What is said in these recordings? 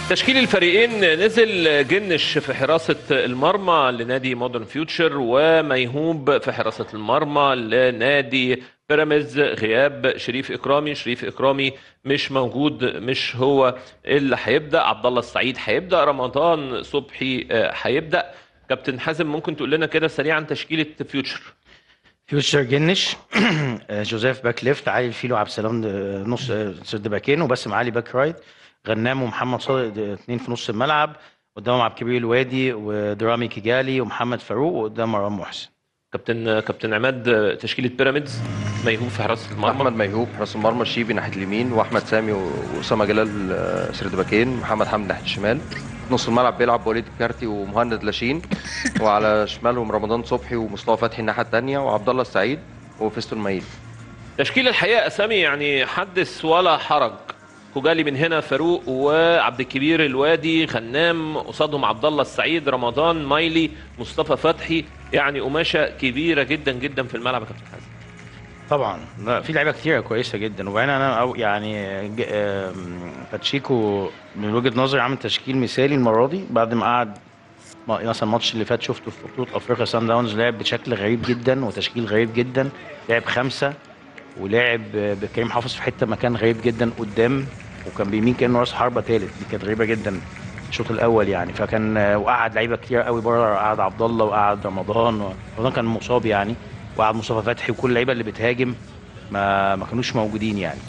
تشكيل الفريقين نزل جنش في حراسة المرمى لنادي مودرن فيوتشر وميهوب في حراسة المرمى لنادي بيراميدز غياب شريف إكرامي شريف إكرامي مش موجود مش هو اللي هيبدأ عبد الله السعيد هيبدأ رمضان صبحي آه، هيبدأ كابتن حازم ممكن تقول لنا كده سريعا تشكيلة فيوتشر فيوتشر جنش آه، جوزيف باك ليفت علي الفيلو عبد السلام آه، نص آه، سرد باكين وباسم علي باك رايت غنام ومحمد صادق آه، اتنين في نص الملعب قدامهم عبد الكبير الوادي ودرامي كيجالي ومحمد فاروق وقدام مروان محسن كابتن كابتن عماد تشكيلة بيراميدز ميهوب في حراسة المرمى احمد ميهوب حراس المرمى الشيبي ناحيه اليمين واحمد سامي واسامه جلال آه، سرد باكين محمد حمد ناحيه الشمال نص الملعب بيلعب وليد كارتي ومهند لاشين وعلى شمالهم رمضان صبحي ومصطفى فتحي الناحيه الثانيه وعبد الله السعيد وفيستون مايل تشكيل الحقيقه اسامي يعني حدث ولا حرج كوجالي من هنا فاروق وعبد الكبير الوادي غنام قصادهم عبد الله السعيد رمضان مايلي مصطفى فتحي يعني قماشه كبيره جدا جدا في الملعب يا كابتن حازم طبعا لا في لعيبه كتيره كويسه جدا وبعدين انا أو يعني ج- آم، باتشيكو من وجهه نظري عامل تشكيل مثالي المره دي بعد ما قعد ما- مثلا الماتش اللي فات شفته في بطوله افريقيا سان داونز لعب بشكل غريب جدا وتشكيل غريب جدا لعب خمسه ولعب بكريم حافظ في حته مكان غريب جدا قدام وكان بيمين كانه راس حربه ثالث دي كانت غريبه جدا الشوط الاول يعني فكان وقعد لعيبه كتير قوي بره قعد عبد الله وقعد رمضان رمضان كان مصاب يعني وقعد مصطفى فتحي وكل اللعيبه اللي بتهاجم ما ما كانوش موجودين يعني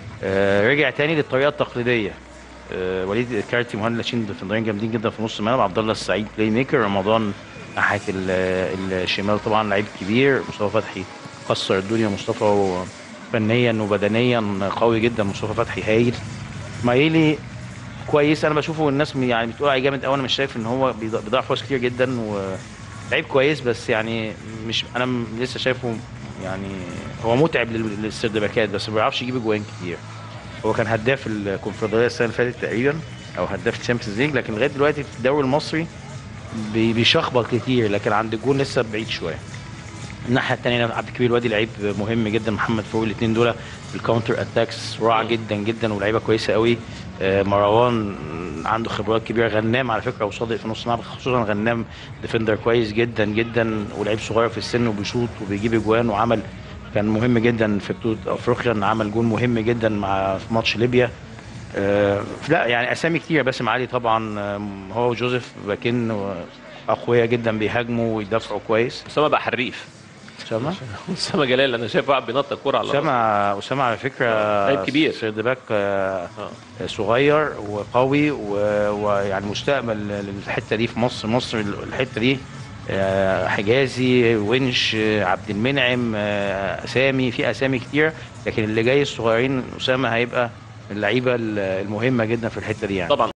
آه، رجع تاني للطريقه التقليديه آه، وليد كارتي مهند لاشين ديفندرين جامدين جدا في نص الملعب عبد الله السعيد بلاي ميكر رمضان ناحيه ال- الشمال طبعا لعيب كبير مصطفى فتحي كسر الدنيا مصطفى و- فنيا وبدنيا قوي جدا مصطفى فتحي هايل مايلي كويس انا بشوفه الناس يعني بتقول عليه جامد قوي انا مش شايف ان هو بيض- بيضيع فرص كتير جدا ولعيب كويس بس يعني مش انا م- لسه شايفه يعني هو متعب لل- للسردباكات بس ما بيعرفش يجيب اجوان كتير هو كان هداف الكونفدراليه السنه اللي فاتت تقريبا او هداف الشامبيونز ليج لكن لغايه دلوقتي في الدوري المصري بي- بيشخبط كتير لكن عند الجون لسه بعيد شويه الناحيه الثانيه عبد الكبير الوادي لعيب مهم جدا محمد فاروق الاثنين دول في الكاونتر اتاكس رائع جدا جدا ولاعيبه كويسه قوي آه، مروان عنده خبرات كبيره غنام على فكره وصادق في نص الملعب خصوصا غنام ديفندر كويس جدا جدا ولعيب صغير في السن وبيشوط وبيجيب اجوان وعمل كان مهم جدا في بطوله افريقيا إن عمل جون مهم جدا مع في ماتش ليبيا آه، لا يعني اسامي كتير باسم علي طبعا آم، هو وجوزيف باكين اقوياء جدا بيهاجموا ويدافعوا كويس اسامه بقى حريف اسامه اسامه جلال انا شايف واحد بينط الكوره على اسامه راسه. اسامه على فكره لعيب كبير. سيرد باك آه، آه. صغير وقوي و- ويعني مستقبل للحته دي في مصر مصر الحته دي آه، حجازي ونش آه، عبد المنعم آه، اسامي في اسامي كتير لكن اللي جاي الصغيرين اسامه هيبقى من اللعيبه المهمه جدا في الحته دي يعني طبعا